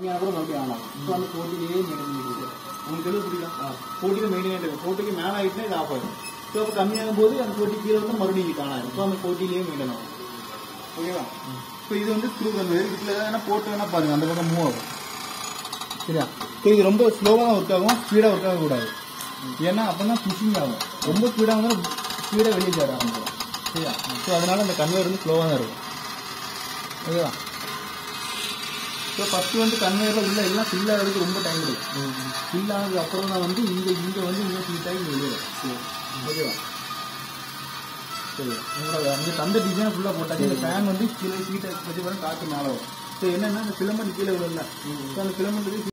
கம்மியான கூட மறுபடியும் ஆன் ஆகும் ஸோ அந்த போட்டிலேயே மெயின்டைன் பண்ணிட்டு இருக்கு உங்களுக்கு தெளிவு புரியுதா போட்டிக்கு மெயின்டைன் ஆகிட்டு போட்டிக்கு மேலே ஆகிட்டுனா இது ஆஃப் ஆகும் ஸோ அப்போ கம்மியாகும் போது அந்த போட்டி கீழே வந்து மறுபடியும் ஹீட் ஆன் ஆகும் ஸோ அந்த போட்டிலேயே மெயின்டைன் ஆகும் ஓகேவா ஸோ இது வந்து ஸ்க்ரூ கன்வேயர் இதில் வேணா போட்டு வேணா பாருங்க அந்த பக்கம் மூவ் ஆகும் சரியா ஸோ இது ரொம்ப ஸ்லோவாக ஒர்க் ஆகும் ஸ்பீடாக ஒர்க் ஆகக்கூடாது ஏன்னா அப்போ தான் புஷிங் ஆகும் ரொம்ப ஸ்பீடாக இருந்தாலும் ஸ்பீடாக வெளியே சேர ஆரம்பிச்சிடும் சரியா ஸோ அதனால அந்த கன்வேயர் வந்து ஸ்லோவாக தான் இருக்கும் ஓகேவா ஸோ ஃபஸ்ட்டு வந்து கன்வேயரில் உள்ள எல்லாம் ஃபில் ஆகிறதுக்கு ரொம்ப டைம் எடுக்கும் ஃபில் ஆனதுக்கு அப்புறம் தான் வந்து இங்கே இங்கே வந்து இங்கே ஹீட் ஆகி வெளியே வரும் ஓகேவா சரி உங்களோட அங்கே தந்த டிசைன் ஃபுல்லாக போட்டாச்சு இந்த ஃபேன் வந்து கீழே ஹீட்டை வச்சு வர காற்று மேலே வரும் ஸோ என்னென்னா இந்த ஃபிலமெண்ட் கீழே விழுல ஸோ அந்த ஃபிலமெண்ட்